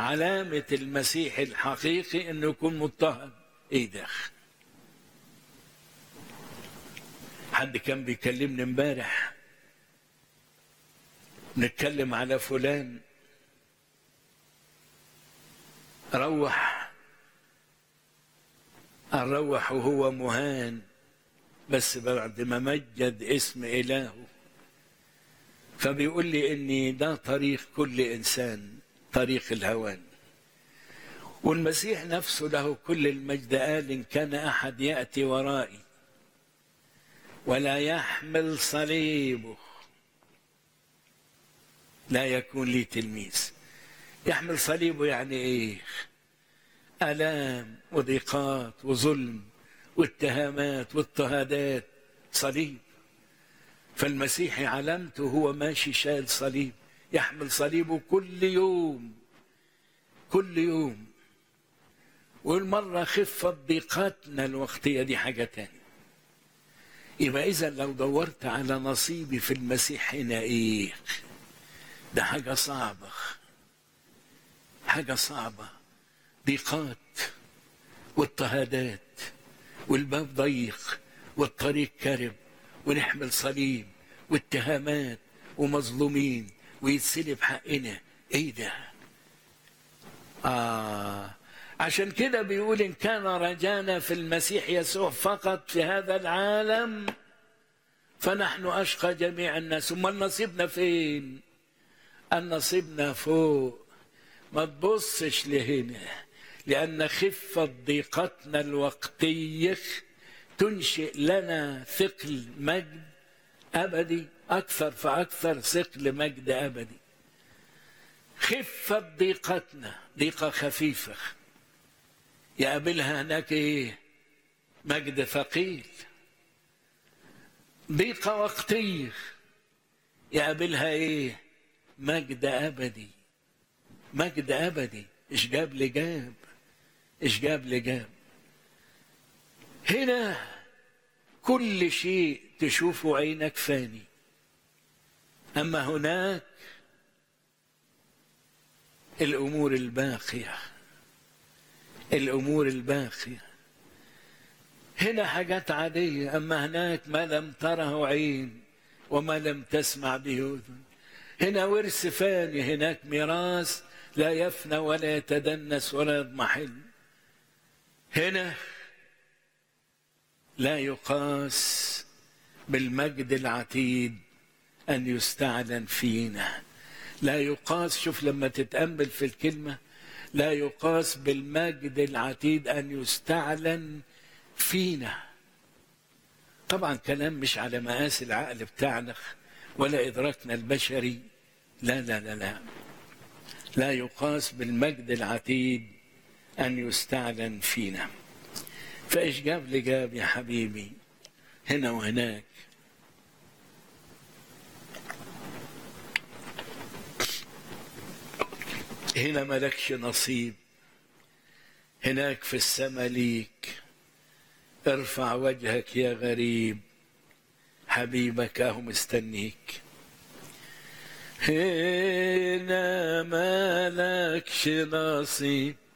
علامة المسيح الحقيقي انه يكون مضطهد ايه ده حد كان بيكلمني امبارح نتكلم على فلان روح نروح وهو مهان بس بعد ما مجد اسم إلهه فبيقول لي إني ده طريق كل إنسان طريق الهوان والمسيح نفسه له كل المجد قال إن كان أحد يأتي ورائي ولا يحمل صليبه لا يكون لي تلميذ يحمل صليبه يعني ايه الام وضيقات وظلم واتهامات واضطهادات صليب فالمسيحي علامته هو ماشي شايل صليب يحمل صليبه كل يوم كل يوم والمرة خفت ضيقاتنا الوقتية دي حاجة تانية يبقى إذا لو دورت على نصيبي في المسيح هنا إيه ده حاجة صعبة حاجة صعبة ضيقات واضطهادات والباب ضيق والطريق كرب ونحمل صليب واتهامات ومظلومين ويتسلب حقنا ايه ده آه عشان كده بيقول إن كان رجانا في المسيح يسوع فقط في هذا العالم فنحن أشقى جميع الناس أمال نصيبنا فين النصيبنا فوق ما تبصش لهنا لأن خفة ضيقتنا الوقتية تنشئ لنا ثقل مجد أبدي أكثر فأكثر ثقل مجد أبدي خفة ضيقتنا ضيقة خفيفة يقابلها هناك ايه مجد ثقيل ضيقة وقتية يقابلها ايه مجد أبدي مجد أبدي إيش جاب لجاب إيش جاب لجاب هنا كل شيء تشوفه عينك فاني أما هناك الأمور الباقية الأمور الباقية هنا حاجات عادية أما هناك ما لم تره عين وما لم تسمع به أذن هنا ورث فاني هناك ميراث لا يفنى ولا يتدنس ولا يضمحل هنا لا يقاس بالمجد العتيد أن يستعلن فينا لا يقاس شوف لما تتأمل في الكلمة لا يقاس بالمجد العتيد أن يستعلن فينا طبعا كلام مش على مقاس العقل بتاعنا ولا إدراكنا البشري لا لا لا لا لا يقاس بالمجد العتيد أن يستعلن فينا فإيش جاب لي جاب يا حبيبي هنا وهناك هنا ملكش نصيب هناك في السماء ليك ارفع وجهك يا غريب حبيبك اهو مستنيك هنا مالكش نصيب